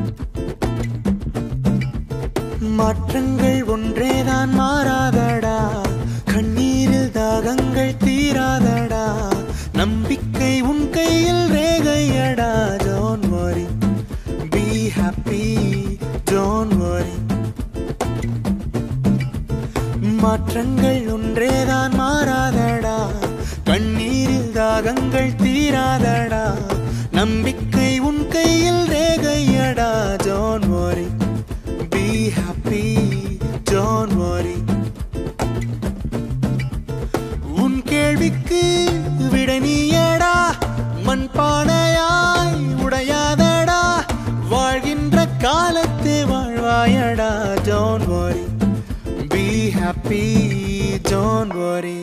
மாற்றங்கள் ஒன்றேதான் மாறாதடா கண்ணீரில் தாகங்கள் தீராதடா நம்பிக்கை உன் கையில் ரேகையடா don't worry be happy don't worry மாற்றங்கள் ஒன்றேதான் மாறாதடா கண்ணீரில் தாகங்கள் தீராதடா நம்பிக்கை உன் கையில் ரேகையடா don't worry be happy don't worry உன் கேள்விக்கு விட நீயடா மண் பானையாய் உடையாதடா வாழ்கின்ற காலத்தே வாழ்வாயடா don't worry be happy don't worry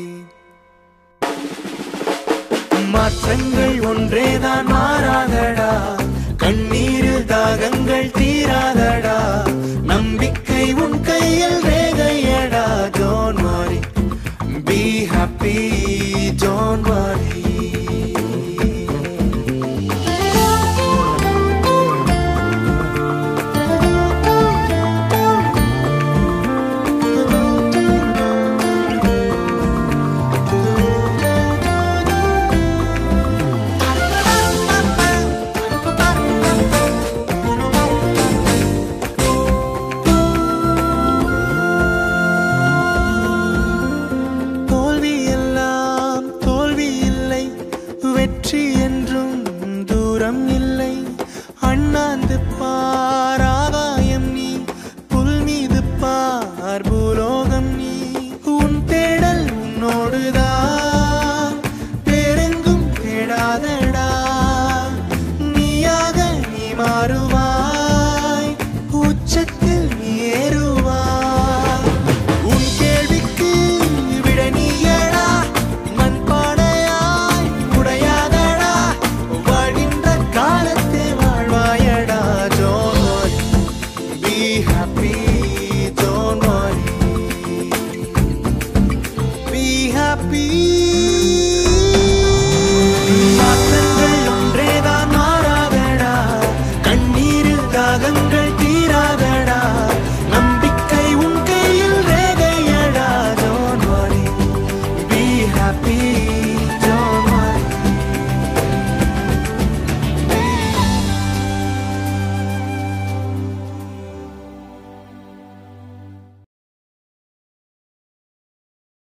மாற்றங்கள் ஒன்றேதான் மாறாதடா கண்ணீரில் தாகங்கள் தீராத